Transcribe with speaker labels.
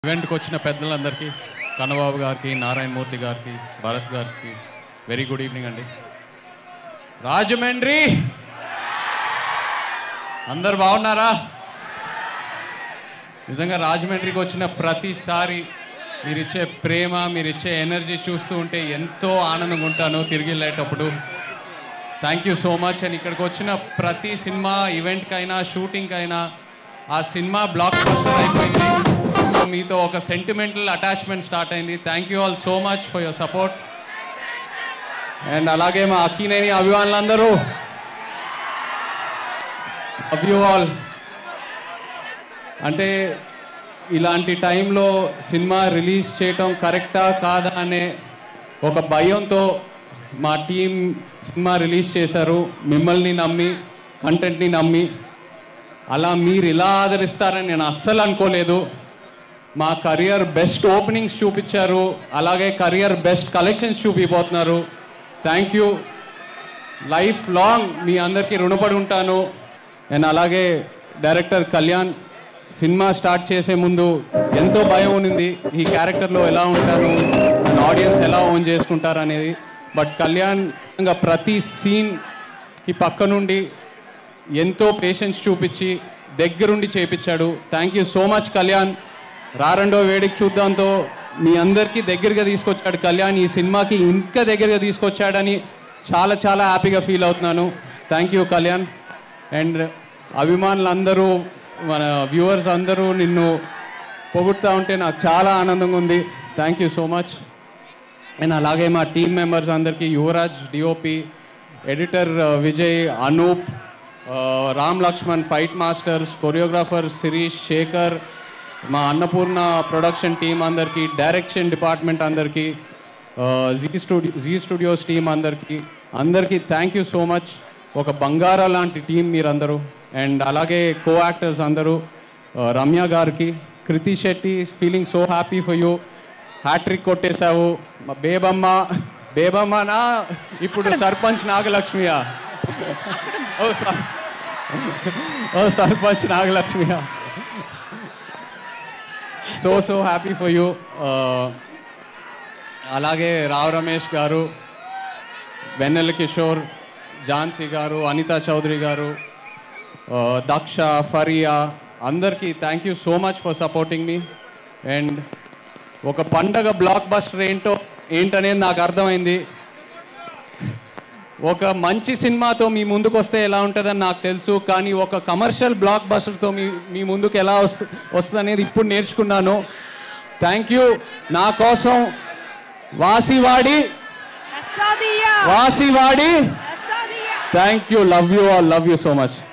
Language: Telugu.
Speaker 1: ఈవెంట్కి వచ్చిన పెద్దలందరికీ కన్నబాబు గారికి నారాయణమూర్తి గారికి భరత్ గారికి వెరీ గుడ్ ఈవినింగ్ అండి రాజమండ్రి అందరు బాగున్నారా నిజంగా రాజమండ్రికి వచ్చిన ప్రతిసారి మీరిచ్చే ప్రేమ మీరిచ్చే ఎనర్జీ చూస్తూ ఉంటే ఎంతో ఆనందంగా ఉంటాను తిరిగి వెళ్ళేటప్పుడు thank you so much and ఇక్కడికి వచ్చిన ప్రతి సినిమా ఈవెంట్కైనా షూటింగ్కైనా ఆ సినిమా బ్లాక్ బస్టర్ అయిపోయింది సో మీతో ఒక సెంటిమెంటల్ అటాచ్మెంట్ స్టార్ట్ అయింది thank you all so much for your support and అలాగే మా అక్కినేని అభిమానులందరూ లవ్ యూ ఆల్ అంటే ఇలాంటి టైంలో సినిమా రిలీజ్ చేయటం కరెక్టా కాదా అనే ఒక భయంతో మా టీం సినిమా రిలీజ్ చేశారు మిమ్మల్ని నమ్మి కంటెంట్ని నమ్మి అలా మీరు ఇలా ఆదరిస్తారని నేను అస్సలు అనుకోలేదు మా కరియర్ బెస్ట్ ఓపెనింగ్స్ చూపించారు అలాగే కరియర్ బెస్ట్ కలెక్షన్స్ చూపిపోతున్నారు థ్యాంక్ యూ లైఫ్ లాంగ్ మీ అందరికీ రుణపడి ఉంటాను అండ్ అలాగే డైరెక్టర్ కళ్యాణ్ సినిమా స్టార్ట్ చేసే ముందు ఎంతో భయం ఉంది ఈ క్యారెక్టర్లో ఎలా ఉంటాను ఆడియన్స్ ఎలా ఓన్ చేసుకుంటారు అనేది బట్ కళ్యాణ్ ఇంకా ప్రతి సీన్కి పక్క నుండి ఎంతో పేషెన్స్ చూపించి దగ్గరుండి చేపించాడు thank you so much Kalyan రారండో వేడికి చూద్దాంతో మీ అందరికీ దగ్గరగా తీసుకొచ్చాడు కళ్యాణ్ ఈ సినిమాకి ఇంకా దగ్గరగా తీసుకొచ్చాడని చాలా చాలా హ్యాపీగా ఫీల్ అవుతున్నాను థ్యాంక్ యూ కళ్యాణ్ అండ్ అభిమానులందరూ మన వ్యూవర్స్ అందరూ నిన్ను పొగుడుతూ ఉంటే నాకు చాలా ఆనందంగా ఉంది thank you so much and అలాగే మా టీం మెంబర్స్ అందరికీ యువరాజ్ డిఓపి ఎడిటర్ విజయ్ అనూప్ ఆ, Ram Lakshman fight masters choreographer Shirish Shekhar మా అన్నపూర్ణ ప్రొడక్షన్ టీం అందరికీ డైరెక్షన్ డిపార్ట్మెంట్ అందరికీ ఆ, Zee studio Zee studios team అందరికీ అందరికీ థ్యాంక్ యూ సో మచ్ ఒక బంగారా లాంటి టీం మీరందరూ అండ్ అలాగే కో యాక్టర్స్ అందరూ ఆ, రమ్య గారికి Krithi Shetty feeling so happy for you hat trick కొట్టేశావు మా బేబమ్మ బేబమ్మనా ఇప్పుడు సర్పంచ్ నాగలక్ష్మియా ఓ సర్ ఓ సర్పంచ్ నాగలక్ష్మియా so so happy for you అలాగే రావ్ రమేష్ గారు వెన్నెల కిషోర్ ఝాన్సీ గారు అనితా చౌదరి గారు ఆ, దక్ష ఫరియా అందరికీ thank you so much for supporting మీ అండ్ ఒక పండగ బ్లాక్ బస్టర్ ఏంటో ఏంటనేది నాకు అర్థమైంది ఒక మంచి సినిమాతో మీ ముందుకు వస్తే ఎలా ఉంటుందని నాకు తెలుసు కానీ ఒక కమర్షియల్ బ్లాక్ బస్టర్తో మీ మీ ముందుకు ఎలా వస్తు వస్తుంది అనేది ఇప్పుడు నేర్చుకున్నాను థ్యాంక్ యూ నా కోసం వాసివాడి
Speaker 2: Asadia!
Speaker 1: వాసివాడి
Speaker 2: Asadia!
Speaker 1: Thank you love you all love you so much